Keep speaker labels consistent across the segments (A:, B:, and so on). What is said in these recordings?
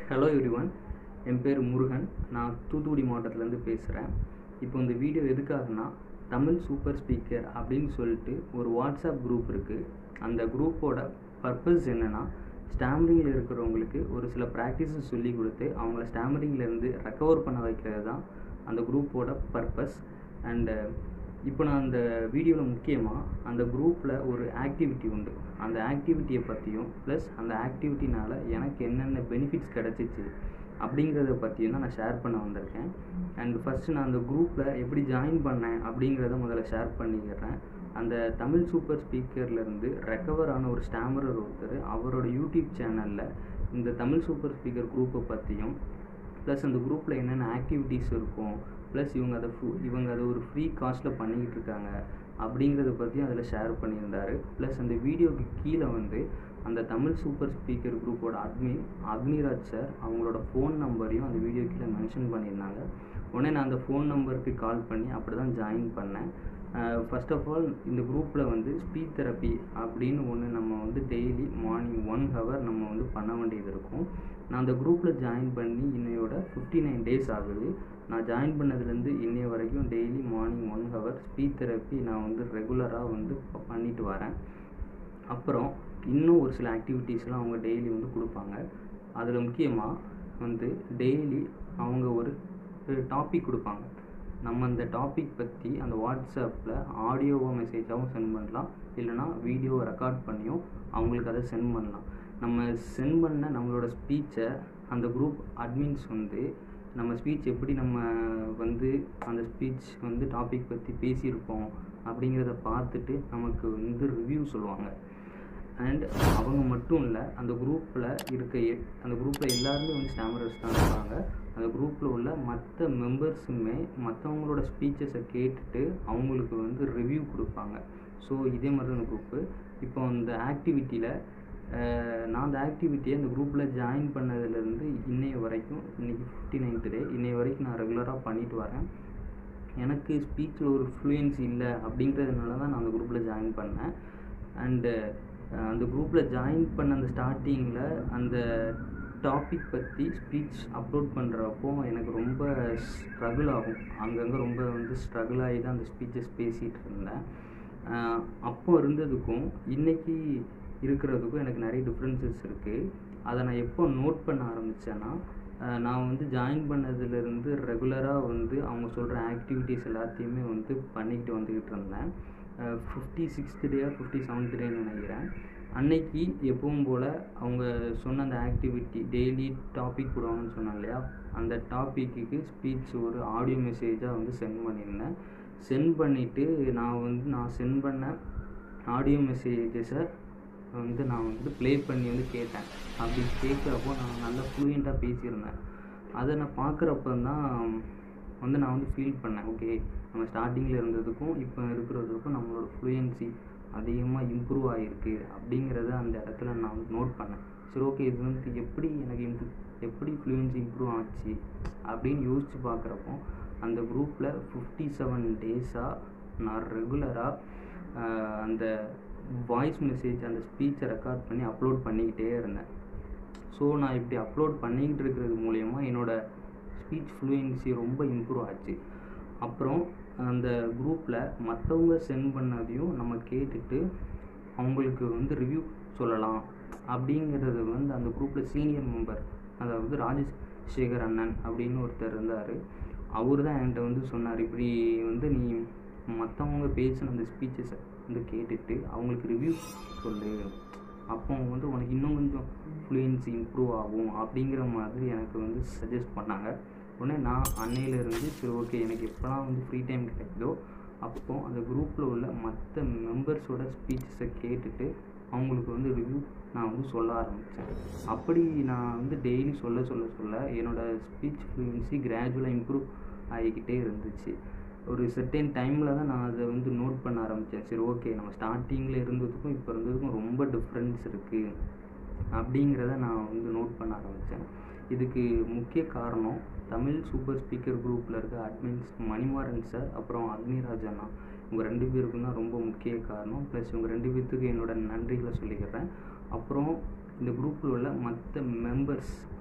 A: hello everyone என் பேர் முருகன் நான் தூத்துக்குடி மாவட்டத்துலேருந்து பேசுகிறேன் இப்போ இந்த வீடியோ எதுக்காகனா தமிழ் சூப்பர் ஸ்பீக்கர் அப்படின்னு சொல்லிட்டு ஒரு வாட்ஸ்அப் குரூப் இருக்குது அந்த குரூப்போட பர்பஸ் என்னென்னா ஸ்டாமரிங்கில் இருக்கிறவங்களுக்கு ஒரு சில ப்ராக்டிஸஸ் சொல்லி கொடுத்து அவங்கள ஸ்டாமரிங்லேருந்து ரெக்கவர் பண்ண வைக்கிறது தான் அந்த குரூப்போட பர்பஸ் அண்டு இப்போ நான் அந்த வீடியோவில் முக்கியமாக அந்த குரூப்பில் ஒரு ஆக்டிவிட்டி உண்டு அந்த ஆக்டிவிட்டியை பற்றியும் ப்ளஸ் அந்த ஆக்டிவிட்டினால் எனக்கு என்னென்ன பெனிஃபிட்ஸ் கிடச்சிச்சு அப்படிங்கிறத பற்றியும் தான் நான் ஷேர் பண்ண வந்திருக்கேன் அண்ட் ஃபஸ்ட்டு நான் அந்த குரூப்பில் எப்படி ஜாயின் பண்ணேன் அப்படிங்கிறத முதல்ல ஷேர் பண்ணிக்கிறேன் அந்த தமிழ் சூப்பர் ஸ்பீக்கர்லேருந்து ரெக்கவர் ஆன ஒரு ஸ்டாமரர் ஒருத்தர் அவரோட யூடியூப் சேனலில் இந்த தமிழ் சூப்பர் ஸ்பீக்கர் குரூப்பை பற்றியும் ப்ளஸ் அந்த குரூப்பில் என்னென்ன ஆக்டிவிட்டீஸ் இருக்கும் ப்ளஸ் இவங்க அதை ஃபு இவங்க அதை ஒரு ஃப்ரீ காஸ்ட்டில் பண்ணிக்கிட்டு இருக்காங்க அப்படிங்கிறத பற்றியும் அதில் ஷேர் பண்ணியிருந்தார் ப்ளஸ் அந்த வீடியோக்கு கீழே வந்து அந்த தமிழ் சூப்பர் ஸ்பீக்கர் குரூப்போட அட்மின் அக்னிராஜ் சார் அவங்களோட ஃபோன் நம்பரையும் அந்த வீடியோ கீழே மென்ஷன் பண்ணியிருந்தாங்க உடனே நான் அந்த ஃபோன் நம்பருக்கு கால் பண்ணி அப்படி தான் ஜாயின் பண்ணேன் ஃபர்ஸ்ட் ஆஃப் ஆல் இந்த குரூப்பில் வந்து ஸ்பீச் தெரப்பி அப்படின்னு ஒன்று நம்ம வந்து டெய்லி மார்னிங் ஒன் ஹவர் நம்ம வந்து பண்ண வேண்டியது இருக்கும் நான் அந்த குரூப்பில் ஜாயின் பண்ணி இன்னையோட ஃபிஃப்டி நைன் டேஸ் ஆகுது நான் ஜாயின் பண்ணதுலேருந்து இன்னைய வரைக்கும் daily morning one hour speech therapy நான் வந்து ரெகுலராக வந்து பண்ணிட்டு வரேன் அப்புறம் இன்னும் ஒரு சில ஆக்டிவிட்டீஸ்லாம் அவங்க டெய்லி வந்து கொடுப்பாங்க அதில் முக்கியமாக வந்து டெய்லி அவங்க ஒரு டாபிக் கொடுப்பாங்க நம்ம அந்த டாபிக் பற்றி அந்த வாட்ஸ்அப்பில் ஆடியோவோ மெசேஜாகவும் சென்ட் பண்ணலாம் இல்லைனா வீடியோவை ரெக்கார்ட் பண்ணியும் அவங்களுக்கு அதை சென்ட் பண்ணலாம் நம்ம சென்ட் பண்ண நம்மளோட ஸ்பீச்சை அந்த குரூப் அட்மின்ஸ் வந்து நம்ம ஸ்பீச் எப்படி நம்ம வந்து அந்த ஸ்பீச் வந்து டாபிக் பற்றி பேசியிருக்கோம் அப்படிங்கிறத பார்த்துட்டு நமக்கு வந்து ரிவ்யூ சொல்லுவாங்க அண்ட் அவங்க மட்டும் இல்லை அந்த குரூப்பில் இருக்க அந்த குரூப்பில் எல்லாருமே வந்து ஸ்டாமரர்ஸ் தான் இருப்பாங்க அந்த குரூப்பில் உள்ள மற்ற மெம்பர்ஸுமே மற்றவங்களோட ஸ்பீச்சஸை கேட்டுட்டு அவங்களுக்கு வந்து ரிவ்யூ கொடுப்பாங்க ஸோ இதே மாதிரி தான் அந்த குரூப்பு இப்போ அந்த ஆக்டிவிட்டியில் நான் அந்த ஆக்டிவிட்டியை அந்த குரூப்பில் ஜாயின் பண்ணதுலேருந்து இன்னைய வரைக்கும் இன்றைக்கி ஃபிஃப்டி நைன்த் டே இன்னைய வரைக்கும் நான் ரெகுலராக பண்ணிட்டு வரேன் எனக்கு ஸ்பீச்சில் ஒரு ஃப்ளூயன்சி இல்லை அப்படிங்கிறதுனால தான் நான் அந்த குரூப்பில் ஜாயின் பண்ணேன் அண்டு அந்த குரூப்பில் ஜாயின் பண்ண அந்த ஸ்டார்டிங்கில் அந்த டாபிக் பற்றி ஸ்பீச் அப்லோட் பண்ணுறப்போ எனக்கு ரொம்ப ஸ்ட்ரகிள் ஆகும் அங்கங்கே ரொம்ப வந்து ஸ்ட்ரகிள் ஆகி தான் அந்த ஸ்பீச்சஸ் பேசிகிட்டு இருந்தேன் அப்போ இருந்ததுக்கும் இன்றைக்கி இருக்கிறதுக்கும் எனக்கு நிறைய டிஃப்ரென்சஸ் இருக்குது அதை நான் எப்போ நோட் பண்ண ஆரம்பித்தேன்னா நான் வந்து ஜாயின் பண்ணதுலேருந்து ரெகுலராக வந்து அவங்க சொல்கிற ஆக்டிவிட்டீஸ் எல்லாத்தையுமே வந்து பண்ணிக்கிட்டு வந்துக்கிட்டு இருந்தேன் fifty sixth day fifty seventh டேன்னு நினைக்கிறேன் அன்னைக்கு எப்பவும் போல் அவங்க சொன்ன அந்த ஆக்டிவிட்டி டெய்லி டாபிக் போடுவாங்கன்னு சொன்னேன் இல்லையா அந்த டாப்பிக்கு ஸ்பீச் ஒரு ஆடியோ மெசேஜாக வந்து சென்ட் பண்ணியிருந்தேன் சென்ட் பண்ணிவிட்டு நான் வந்து நான் சென்ட் பண்ண ஆடியோ மெசேஜஸை வந்து நான் வந்து ப்ளே பண்ணி வந்து கேட்டேன் அப்படி கேட்குறப்போ நான் நல்லா ஃப்ளூயண்ட்டாக பேசியிருந்தேன் அதை நான் பார்க்குறப்ப தான் வந்து நான் வந்து ஃபீல் பண்ணேன் ஓகே நம்ம ஸ்டார்டிங்கில் இருந்ததுக்கும் இப்போ இருக்கிறதுக்கும் நம்மளோட ஃப்ளூயன்சி அதிகமாக இம்ப்ரூவ் ஆகிருக்கு அப்படிங்கிறத அந்த இடத்துல நான் வந்து நோட் பண்ணேன் சரி ஓகே இது வந்து எப்படி எனக்கு இம்ப்ரூ எப்படி ஃப்ளூயன்சி இம்ப்ரூவ் ஆச்சு அப்படின்னு யோசித்து பார்க்குறப்போ அந்த குரூப்பில் ஃபிஃப்டி செவன் டேஸாக நான் ரெகுலராக அந்த வாய்ஸ் மெசேஜ் அந்த ஸ்பீச்சை ரெக்கார்ட் பண்ணி அப்லோட் பண்ணிக்கிட்டே இருந்தேன் ஸோ நான் இப்படி அப்லோட் பண்ணிக்கிட்டு இருக்கிறது மூலயமா என்னோடய ஸ்பீச் ஃப்ளூயன்சி ரொம்ப இம்ப்ரூவ் ஆச்சு அப்புறம் அந்த குரூப்பில் மற்றவங்க சென்ட் பண்ணதையும் நம்ம கேட்டுட்டு அவங்களுக்கு வந்து ரிவ்யூ சொல்லலாம் அப்படிங்கிறது வந்து அந்த குரூப்பில் சீனியர் மெம்பர் அதாவது ராஜசேகர் அண்ணன் அப்படின்னு ஒருத்தர் இருந்தார் அவர் தான் என்கிட்ட வந்து சொன்னார் இப்படி வந்து நீ மற்றவங்க பேசின அந்த ஸ்பீச்சஸை வந்து கேட்டுட்டு அவங்களுக்கு ரிவ்யூ சொல்லு அப்போ வந்து உனக்கு இன்னும் கொஞ்சம் ஃப்ளூயன்சி இம்ப்ரூவ் ஆகும் அப்படிங்கிற மாதிரி எனக்கு வந்து சஜஸ்ட் பண்ணாங்க உடனே நான் அன்னையிலேருந்து சரி ஓகே எனக்கு எப்போலாம் வந்து ஃப்ரீ டைம் கிடைக்குதோ அப்போ அந்த குரூப்பில் உள்ள மற்ற மெம்பர்ஸோட ஸ்பீச்சஸை கேட்டுட்டு அவங்களுக்கு வந்து ரிவ்யூ நான் வந்து சொல்ல ஆரம்பித்தேன் அப்படி நான் வந்து டெய்லி சொல்ல சொல்ல சொல்ல என்னோடய ஸ்பீச் ஃப்ளூயன்சி கிராஜுவலாக இம்ப்ரூவ் ஆகிக்கிட்டே இருந்துச்சு ஒரு செர்டைன் டைமில் தான் நான் அதை வந்து நோட் பண்ண ஆரம்பித்தேன் சரி ஓகே நம்ம ஸ்டார்டிங்கில் இருந்ததுக்கும் இப்போ இருந்ததுக்கும் ரொம்ப டிஃப்ரென்ஸ் இருக்குது அப்படிங்கிறத நான் வந்து நோட் பண்ண ஆரம்பித்தேன் இதுக்கு முக்கிய காரணம் தமிழ் சூப்பர் ஸ்பீக்கர் குரூப்பில் இருக்க அட்மின்ஸ் மணிமாறன் சார் அப்புறம் அக்னிராஜ் அண்ணா இவங்க ரெண்டு பேருக்கும் தான் ரொம்ப முக்கிய காரணம் ப்ளஸ் இவங்க ரெண்டு பேர்த்துக்கு என்னோட நன்றிகளை சொல்லிக்கிறேன் அப்புறம் இந்த குரூப்பில் உள்ள மற்ற மெம்பர்ஸ்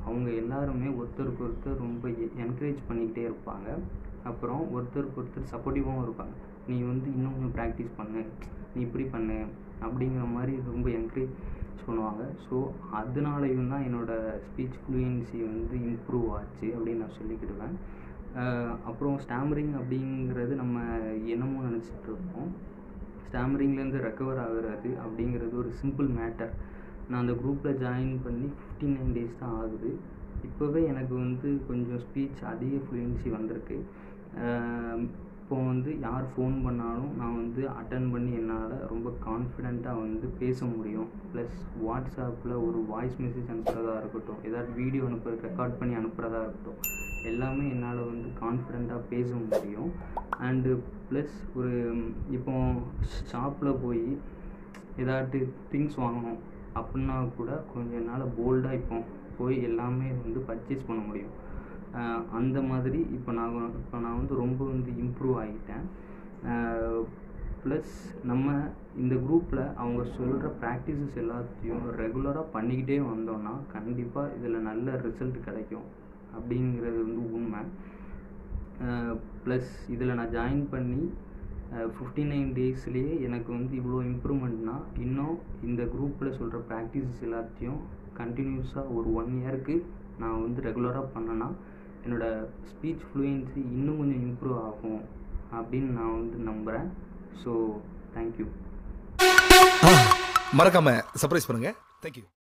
A: அவங்க எல்லாருமே ஒருத்தருக்கு ஒருத்தர் ரொம்ப என்கரேஜ் பண்ணிக்கிட்டே இருப்பாங்க அப்புறம் ஒருத்தருக்கு ஒருத்தர் சப்போர்ட்டிவாகவும் இருப்பாங்க நீ வந்து இன்னும் கொஞ்சம் ப்ராக்டிஸ் பண்ணு நீ இப்படி பண்ணு அப்படிங்கிற மாதிரி ரொம்ப என்கரேஜ் பண்ணுவாங்க ஸோ அதனாலையும் தான் என்னோடய ஸ்பீச் ஃப்ளூயன்சி வந்து இம்ப்ரூவ் ஆச்சு அப்படின்னு நான் சொல்லிக்கிடுவேன் அஹ் அப்புறம் ஸ்டாமரிங் அப்படிங்கிறது நம்ம என்னமோ நினச்சிட்டு இருப்போம் ஸ்டாமரிங்லேருந்து ரெக்கவர் ஆகுறது அப்படிங்கிறது ஒரு சிம்பிள் மேட்டர் நான் அந்த குரூப்பில் ஜாயின் பண்ணி ஃபிஃப்டி நைன் டேஸ் தான் ஆகுது இப்போவே எனக்கு வந்து கொஞ்சம் ஸ்பீச் அதிக ஃப்ளூயன்சி வந்திருக்கு அஹ் இப்போ வந்து யார் ஃபோன் பண்ணாலும் நான் வந்து அட்டன் பண்ணி என்னால் ரொம்ப கான்ஃபிடெண்ட்டாக வந்து பேச முடியும் ப்ளஸ் வாட்ஸ்அப்பில் ஒரு வாய்ஸ் மெசேஜ் அனுப்புகிறதா இருக்கட்டும் ஏதாவது வீடியோ அனுப்புற ரெக்கார்ட் பண்ணி அனுப்புகிறதா இருக்கட்டும் எல்லாமே என்னால் வந்து கான்ஃபிடெண்ட்டாக பேச முடியும் அண்டு ப்ளஸ் ஒரு இப்போ ஷாப்பில் போய் ஏதாட்டு திங்ஸ் வாங்கணும் அப்படின்னா கூட கொஞ்சம் என்னால் போல்டாக இப்போ போய் எல்லாமே வந்து பர்ச்சேஸ் பண்ண முடியும் அஹ் அந்த மாதிரி இப்போ நான் இப்போ நான் வந்து ரொம்ப வந்து இம்ப்ரூவ் ஆகிட்டேன் ப்ளஸ் நம்ம இந்த குரூப்பில் அவங்க சொல்கிற ப்ராக்டிசஸ் எல்லாத்தையும் ரெகுலராக பண்ணிக்கிட்டே வந்தோம்னா கண்டிப்பாக இதில் நல்ல ரிசல்ட் கிடைக்கும் அப்படிங்கிறது வந்து உண்மை ப்ளஸ் இதில் நான் ஜாயின் பண்ணி ஃபிஃப்டி நைன் டேஸ்லேயே எனக்கு வந்து இவ்வளோ இம்ப்ரூவ்மெண்ட்னா இன்னும் இந்த குரூப்பில் சொல்கிற ப்ராக்டிசஸ் எல்லாத்தையும் கண்டினியூஸாக ஒரு ஒன் இயருக்கு நான் வந்து ரெகுலராக பண்ணேன்னா என்னோடய ஸ்பீச் ஃப்ளூயன்சி இன்னும் கொஞ்சம் இம்ப்ரூவ் ஆகும் அப்படின்னு நான் வந்து நம்புகிறேன் ஸோ தேங்க்யூ
B: மறக்காம சர்ப்ரைஸ் பண்ணுங்க தேங்க்யூ